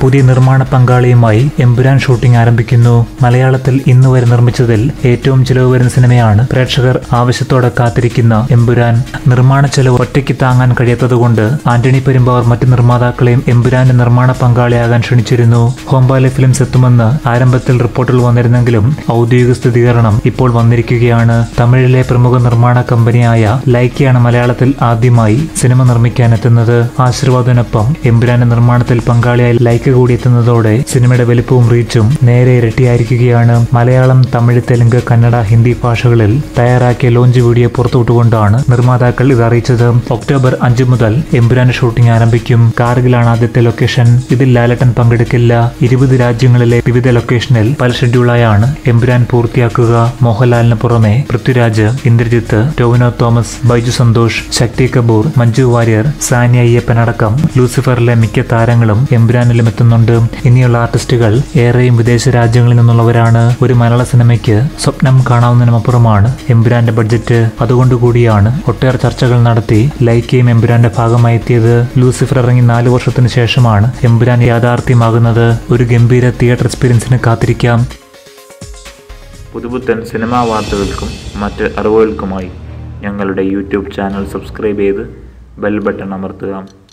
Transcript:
പുതിയ നിർമ്മാണ പങ്കാളിയുമായി എമ്പുരാൻ ഷൂട്ടിംഗ് ആരംഭിക്കുന്നു മലയാളത്തിൽ ഇന്ന് വരെ നിർമ്മിച്ചതിൽ ഏറ്റവും ചിലവ് വരുന്ന സിനിമയാണ് പ്രേക്ഷകർ ആവശ്യത്തോടെ കാത്തിരിക്കുന്ന എമ്പുരാൻ നിർമ്മാണ ചെലവ് ഒറ്റയ്ക്ക് താങ്ങാൻ കഴിയാത്തതുകൊണ്ട് ആന്റണി പെരുമ്പാവൂർ മറ്റ് നിർമ്മാതാക്കളെയും എമ്പുരാന്റെ നിർമ്മാണ പങ്കാളിയാകാൻ ക്ഷണിച്ചിരുന്നു ഹോംബാലെ ഫിലിംസ് എത്തുമെന്ന് ആരംഭത്തിൽ റിപ്പോർട്ടുകൾ വന്നിരുന്നെങ്കിലും ഔദ്യോഗിക സ്ഥിരീകരണം ഇപ്പോൾ വന്നിരിക്കുകയാണ് തമിഴിലെ പ്രമുഖ നിർമ്മാണ കമ്പനിയായ ലൈക്കയാണ് മലയാളത്തിൽ ആദ്യമായി സിനിമ നിർമ്മിക്കാനെത്തുന്നത് ആശീർവാദിനൊപ്പം എമ്പുരാന്റെ നിർമ്മാണത്തിൽ പങ്കാളിയായി ലൈക്ക കൂടി എത്തുന്നതോടെ സിനിമയുടെ വലിപ്പവും റീച്ചും നേരെ ഇരട്ടിയായിരിക്കുകയാണ് മലയാളം തമിഴ് തെലുങ്ക് കന്നഡ ഹിന്ദി ഭാഷകളിൽ തയ്യാറാക്കിയ ലോഞ്ച് വീഡിയോ പുറത്തുവിട്ടുകൊണ്ടാണ് നിർമ്മാതാക്കൾ ഇത് അറിയിച്ചത് ഒക്ടോബർ അഞ്ച് മുതൽ എമ്പുരാന്റെ ഷൂട്ടിംഗ് ആരംഭിക്കും കാർഗിലാണ് ആദ്യത്തെ ലൊക്കേഷൻ ഇതിൽ ലാലട്ടൻ പങ്കെടുക്കില്ല ഇരുപത് രാജ്യങ്ങളിലെ വിവിധ ലൊക്കേഷനിൽ പല ഷെഡ്യൂളായാണ് എമ്പുരാൻ പൂർത്തിയാക്കുക മോഹൻലാലിന് പുറമെ പൃഥ്വിരാജ് ഇന്ദ്രജിത്ത് ടോവിനോ തോമസ് ബൈജു സന്തോഷ് ശക്തി കപൂർ മഞ്ജു വാര്യർ സാനിയ അയ്യപ്പൻ അടക്കം ലൂസിഫറിലെ മിക്ക താരങ്ങളും എമ്പുരാനിലും എത്തുന്നുണ്ട് ഇനിയുള്ള ആർട്ടിസ്റ്റുകൾ ഏറെയും വിദേശ രാജ്യങ്ങളിൽ നിന്നുള്ളവരാണ് ഒരു മലയാള സിനിമയ്ക്ക് സ്വപ്നം കാണാവുന്നതിനുമപ്പുറമാണ് എമ്പുരാന്റെ ബഡ്ജറ്റ് അതുകൊണ്ടുകൂടിയാണ് ഒട്ടേറെ ചർച്ചകൾ നടത്തി ലൈക്കയും എമ്പുരാന്റെ ഭാഗമായി എത്തിയത് ലൂസിഫർ ഇറങ്ങി നാല് വർഷത്തിന് ശേഷമാണ് എമ്പുരാൻ യാഥാർത്ഥ്യമാകുന്നത് ഒരു ഗംഭീര തിയേറ്റർ എക്സ്പീരിയൻസിന് കാത്തിരിക്കാം പുതുപുത്തൻ സിനിമാ വാർത്തകൾക്കും മറ്റ് അറിവുകൾക്കുമായി ഞങ്ങളുടെ യൂട്യൂബ് ചാനൽ സബ്സ്ക്രൈബ് ചെയ്ത് ബെൽ ബട്ടൺ അമർത്തുക